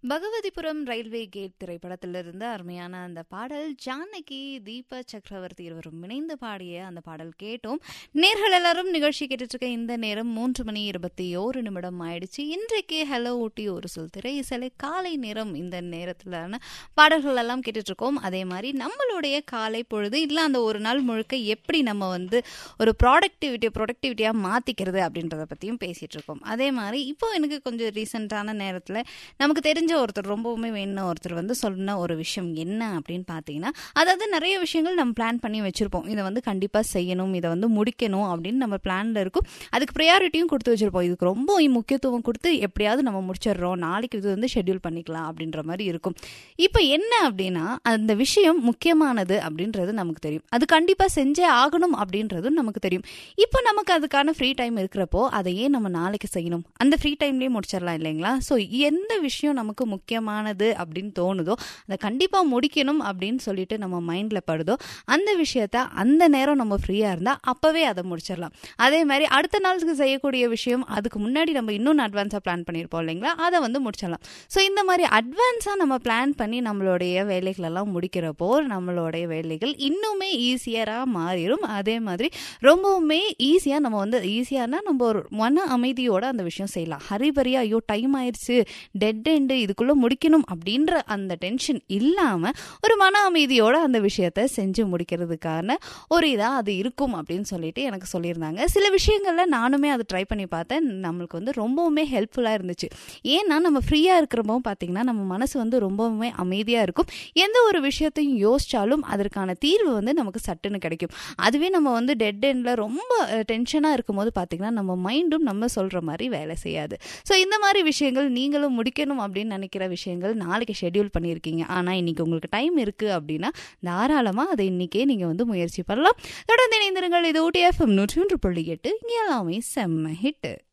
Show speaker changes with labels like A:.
A: Bhagavathipuram railway gate திரைப்படத்திலிருந்து அருமையான அந்த பாடல் ஜானகி தீபா சக்கரவர்த்தி இருவரும் இணைந்து பாடிய அந்த பாடல் கேட்டோம் நேர்கள் எல்லாரும் நிகழ்ச்சி கேட்டுட்டு இருக்க இந்த நேரம் மூன்று மணி இருபத்தி ஓரு நிமிடம் ஆயிடுச்சு இன்றைக்கு ஹலோ ஊட்டி ஒரு சொல் திரை இசலை காலை நேரம் இந்த நேரத்திலான பாடல்கள் எல்லாம் கேட்டுட்டு இருக்கோம் அதே மாதிரி நம்மளுடைய காலை பொழுது இல்லை அந்த ஒரு நாள் முழுக்க எப்படி நம்ம வந்து ஒரு ப்ராடக்டிவிட்டி ப்ரொடக்டிவிட்டியாக மாற்றிக்கிறது அப்படின்றத பற்றியும் பேசிகிட்டு இருக்கோம் அதே மாதிரி இப்போ எனக்கு கொஞ்சம் ரீசெண்டான நேரத்தில் நமக்கு தெரிஞ்ச ஒருத்தர் ரொம்பவுமே வேணும் ஒருத்தர் வந்து சொன்ன ஒரு விஷயம் என்ன அப்படின்னு பார்த்தீங்கன்னா அதாவது நிறைய விஷயங்கள் நம்ம பிளான் பண்ணி வச்சுருப்போம் இதை வந்து கண்டிப்பாக செய்யணும் இதை வந்து முடிக்கணும் அப்படின்னு நம்ம பிளானில் இருக்கும் அதுக்கு ப்ரையாரிட்டியும் கொடுத்து வச்சுருப்போம் இதுக்கு ரொம்ப முக்கியத்துவம் கொடுத்து எப்படியாவது நம்ம முடிச்சிடுறோம் நாளைக்கு இது வந்து ஷெட்யூல் பண்ணிக்கலாம் அப்படின்ற மாதிரி இருக்கும் இப்போ என்ன அப்படின்னா அந்த விஷயம் முக்கியமானது அப்படின்றது நமக்கு தெரியும் அது கண்டிப்பாக செஞ்சே ஆகணும் அப்படின்றதும் நமக்கு தெரியும் இப்போ நமக்கு அதுக்கான ஃப்ரீ டைம் இருக்கிறப்போ அதை ஏன் நம்ம நாளைக்கு செய்யணும் அந்த ஃப்ரீ டைம்லேயே முடிச்சிடலாம் இல்லைங்களா ஸோ எந்த விஷயம் நமக்கு முக்கியமானது அப்படின்னு தோணுதோ அதை கண்டிப்பாக முடிக்கணும் அப்படின்னு சொல்லிட்டு நம்ம மைண்டில் படுதோ அந்த விஷயத்த அந்த நேரம் நம்ம ஃப்ரீயாக இருந்தால் அப்போவே அதை முடிச்சிடலாம் அதே மாதிரி அடுத்த நாளுக்கு செய்யக்கூடிய விஷயம் அதுக்கு முன்னாடி நம்ம இன்னும் அட்வான்ஸாக பிளான் பண்ணியிருப்போம் இல்லைங்களா அதை வந்து முடிச்சிடலாம் ஸோ இந்த மாதிரி அட்வான்ஸாக நம்ம பிளான் பண்ணி நம்மளுடைய வேலைகளெல்லாம் முடிக்கிறப்போ நம்மளுடைய வேலைகள் இன்னுமே ஈஸியராக மாறிடும் அதே மாதிரி ரொம்பவுமே ஈஸியாக நம்ம வந்து ஈஸியானா நம்ம ஒரு மன அமைதியோட அந்த விஷயம் செய்யலாம் ஹரிபரியா ஐயோ டைம் ஆயிடுச்சு டெட் எண்டு இதுக்குள்ளே முடிக்கணும் அப்படின்ற அந்த டென்ஷன் இல்லாமல் ஒரு மன அமைதியோட அந்த விஷயத்த செஞ்சு முடிக்கிறதுக்கான ஒரு இதாக அது இருக்கும் அப்படின்னு சொல்லிட்டு எனக்கு சொல்லியிருந்தாங்க சில விஷயங்களில் நானுமே அதை ட்ரை பண்ணி பார்த்தேன் நம்மளுக்கு வந்து ரொம்பவுமே ஹெல்ப்ஃபுல்லாக இருந்துச்சு ஏன்னா நம்ம ஃப்ரீயாக இருக்கிறப்போ பார்த்தீங்கன்னா நம்ம மனசு வந்து ரொம்பவுமே அமைதியாக இருக்கும் எந்த ஒரு விஷயத்தையும் யோசிச்சாலும் அதற்கான தீர்வு வந்து நமக்கு சட்டுன்னு கிடைக்கும் அதுவே நம்ம வந்து டெட் எண்டில் ரொம்ப டென்ஷனாக இருக்கும்போது பார்த்தீங்கன்னா நம்ம மைண்டும் நம்ம சொல்கிற மாதிரி வேலை செய்யாது ஸோ இந்த மாதிரி விஷயங்கள் நீங்களும் முடிக்கணும் அப்படின்னு நினைக்கிற விஷயங்கள் நாளைக்கு ஷெட்யூல் பண்ணியிருக்கீங்க ஆனால் இன்னைக்கு உங்களுக்கு டைம் இருக்குது அப்படின்னா தாராளமாக அதை இன்னைக்கே நீங்கள் வந்து முயற்சி பண்ணலாம் தொடர்ந்து இணைந்திருங்கள் இது ஊட்டி எஃப்எம் நூற்றி ஒன்று புள்ளி எட்டு இங்கே எல்லாமே செம்ம ஹிட்டு